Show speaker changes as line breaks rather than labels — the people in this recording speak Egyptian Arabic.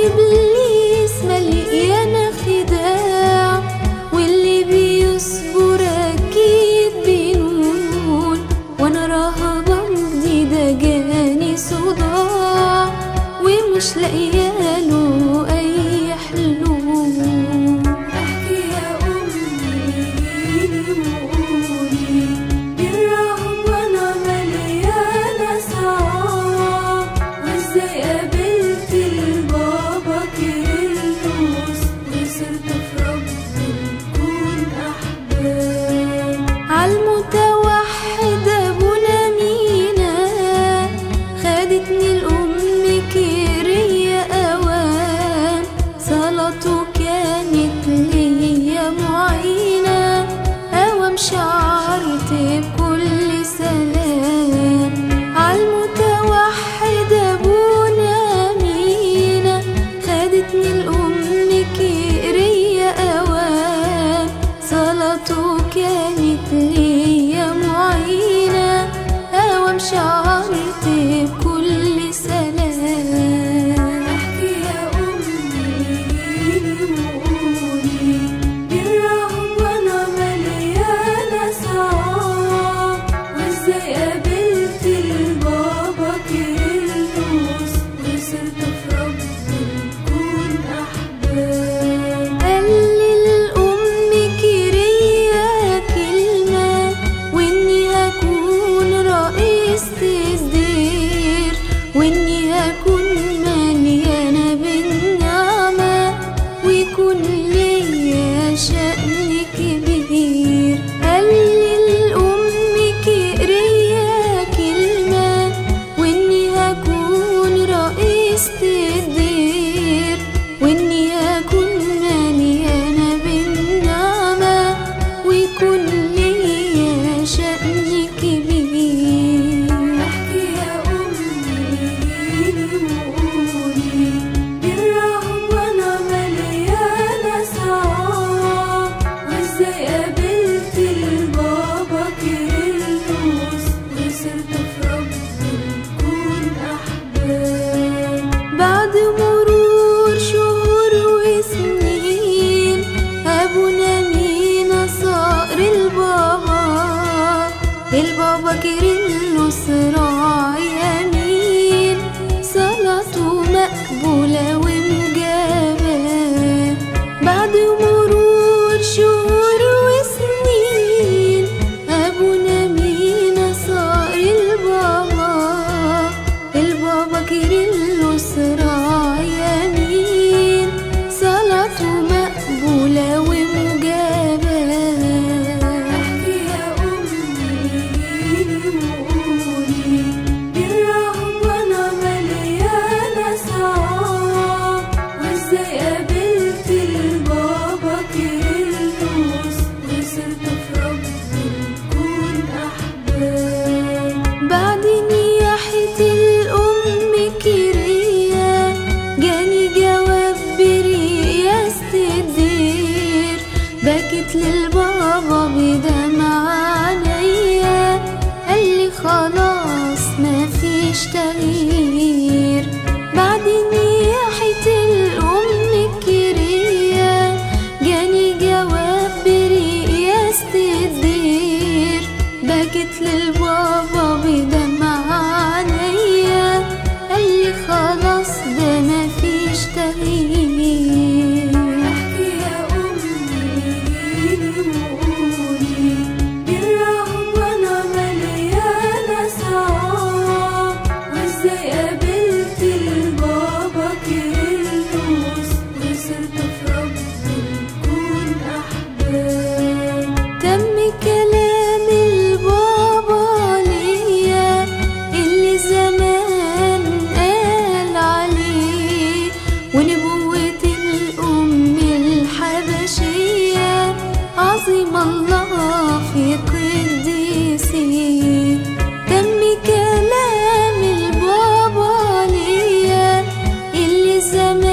إبليس مليانة خداع واللي بيصبر أكيد بينون وأنا راهبة جديدة جاني صداع ومش لاقياله أي حلول
احكي يا امي جيلي وقولي بالرهبنة مليانة صعاب وازاي قابلت البابا كيرلس وصرت في رب نكون احباب
عالمتوحد أبونا مينا خدتني الأم كيرية أوان صلاته كانت ليا معينة أوام شعرت بكل سلام عالمتوحد أبونا مينا خدتني الأم كيرية أوام صلاته كانت ليا معينة أوام شعرت بكل سلام
احكي يا امي جيلي وقولي بالرهبنة مليانة صعاب وازاي قابلت البابا كيرلس وصرت في رب نكون احباب
قال للأم كيريا كلمة وإني هكون رئيسة الدير وإني هكون مليانة بالنعمة ويكون ليا شأن كبير قال للأم كيريا كلمة وإني هكون رئيسة الدير وإني هكون مليانة بالنعمة ويكون ليا شأن كبير
احكي يا امي جيلي وقولي بالرهبنة مليانة صعاب وازاي قابلت البابا كيرلس وصرت في رب نكون احباب
بعد مرور شهور وسنين أبونا مينا صار البابا البابا كيرلس راعي أمين صلاته مقبولة ومجابة بعد مرور شهور وسنين أبونا مينا صار البابا البابا كيرلس راعي أمين صلاته مقبولة ومجابة
احكي يا امي جيلي وقولي بالرهبنة مليانة صعاب وازاي قابلت البابا كيرلس وصرت في رب نكون احباب
بعد نياحة الأم كيريا جاني جواب برياسة الدير بكت للبابا بدمع عينيا قالي خلاص مفيش تغيير بعد نياحة الأم كيريا جاني جواب برياسة الدير بكت للبابا بدمع عينيا قالي خلاص ده مفيش تغيير
احكي يا امي جيلي وقولي بالرهبنة مليانة صعاب وازاي قابلت البابا كيرلس وصرت في رب نكون احباب
تم كلام البابا ليا اللي زمان قال عليه ونبوة الأم الحبشية عظيم الله في قديسي تم كلام البابا ليا اللي زمان